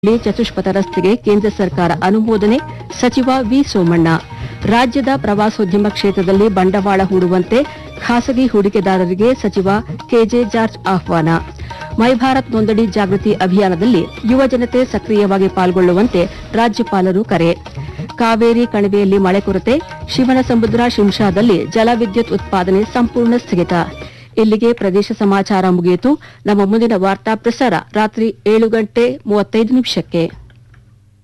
ಲಿ ಚತುಷ್ಪಥ ರಸ್ತೆಗೆ ಕೇಂದ್ರ ಸರ್ಕಾರ ಅನುಮೋದನೆ ಸಚಿವ ವಿ ಸೋಮಣ್ಣ ರಾಜ್ಯದ ಪ್ರವಾಸೋದ್ಯಮ ಕ್ಷೇತ್ರದಲ್ಲಿ ಬಂಡವಾಳ ಹೂಡುವಂತೆ ಖಾಸಗಿ ಹೂಡಿಕೆದಾರರಿಗೆ ಸಚಿವ ಕೆಜೆ ಜಾರ್ಜ್ ಆಹ್ವಾನ ಮೈ ಭಾರತ್ ನೋಂದಣಿ ಜಾಗೃತಿ ಅಭಿಯಾನದಲ್ಲಿ ಯುವ ಜನತೆ ಸಕ್ರಿಯವಾಗಿ ಪಾಲ್ಗೊಳ್ಳುವಂತೆ ರಾಜ್ಯಪಾಲರು ಕರೆ ಕಾವೇರಿ ಕಣಿವೆಯಲ್ಲಿ ಮಳೆ ಕೊರತೆ ಶಿವನಸಮುದ್ರ ಶಿಂಷಾದಲ್ಲಿ ಜಲವಿದ್ಯುತ್ ಉತ್ಪಾದನೆ ಸಂಪೂರ್ಣ ಸ್ಥಗಿತ ಇಲ್ಲಿಗೆ ಪ್ರದೇಶ ಸಮಾಚಾರ ಮುಗಿಯಿತು ನಮ್ಮ ಮುಂದಿನ ವಾರ್ತಾ ಪ್ರಸಾರ ರಾತ್ರಿ ಏಳು ಗಂಟೆ ಮೂವತ್ತೈದು ನಿಮಿಷಕ್ಕೆ